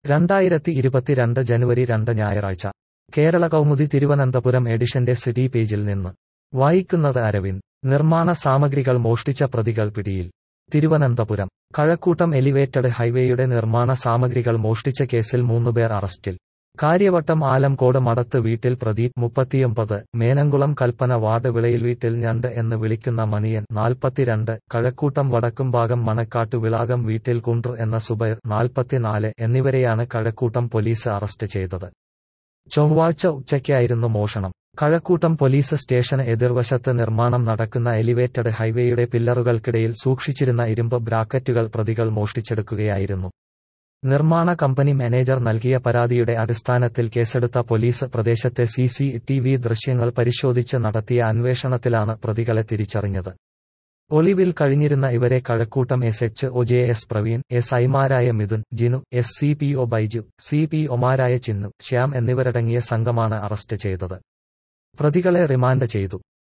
രണ്ടായിരത്തി ഇരുപത്തിരണ്ട് ജനുവരി രണ്ട് ഞായറാഴ്ച കേരള കൗമുദി തിരുവനന്തപുരം എഡിഷന്റെ സിറ്റി പേജിൽ നിന്ന് വായിക്കുന്നത് അരവിന്ദ് നിർമ്മാണ സാമഗ്രികൾ മോഷ്ടിച്ച പ്രതികൾ പിടിയിൽ തിരുവനന്തപുരം കഴക്കൂട്ടം എലിവേറ്റഡ് ഹൈവേയുടെ നിർമ്മാണ സാമഗ്രികൾ മോഷ്ടിച്ച കേസിൽ മൂന്നുപേർ അറസ്റ്റിൽ കാര്യവട്ടം ആലംകോട് മടത്ത് വീട്ടിൽ പ്രദീപ് മുപ്പത്തിയൊമ്പത് മേനംകുളം കൽപ്പന വാർഡ് വിളയിൽ വീട്ടിൽ ഞണ്ട് എന്ന് വിളിക്കുന്ന മണിയൻ നാൽപ്പത്തിരണ്ട് കഴക്കൂട്ടം വടക്കുംഭാഗം മണക്കാട്ട് വിളാകം വീട്ടിൽ കുണ്ട്ർ എന്ന സുബൈർ നാൽപ്പത്തിനാല് എന്നിവരെയാണ് കഴക്കൂട്ടം പോലീസ് അറസ്റ്റ് ചെയ്തത് ചൊവ്വാഴ്ച ഉച്ചയ്ക്കായിരുന്നു മോഷണം കഴക്കൂട്ടം പോലീസ് സ്റ്റേഷന് എതിർവശത്ത് നിർമ്മാണം നടക്കുന്ന എലിവേറ്റഡ് ഹൈവേയുടെ പില്ലറുകൾക്കിടയിൽ സൂക്ഷിച്ചിരുന്ന ഇരുമ്പ് ബ്രാക്കറ്റുകൾ പ്രതികൾ മോഷ്ടിച്ചെടുക്കുകയായിരുന്നു നിർമ്മാണ കമ്പനി മാനേജർ നൽകിയ പരാതിയുടെ അടിസ്ഥാനത്തിൽ കേസെടുത്ത പോലീസ് പ്രദേശത്തെ സി സി ടി വി ദൃശ്യങ്ങൾ പരിശോധിച്ച് നടത്തിയ അന്വേഷണത്തിലാണ് പ്രതികളെ തിരിച്ചറിഞ്ഞത് ഒളിവിൽ കഴിഞ്ഞിരുന്ന ഇവരെ Kazhakoottam S H O J S Praveen S ഐമാരായ Mithun Jinu S C P O Baiju C P ഒമാരായ ചിന്നു ശ്യാം എന്നിവരടങ്ങിയ സംഘമാണ് അറസ്റ്റ് ചെയ്തത് പ്രതികളെ റിമാൻഡ് ചെയ്തു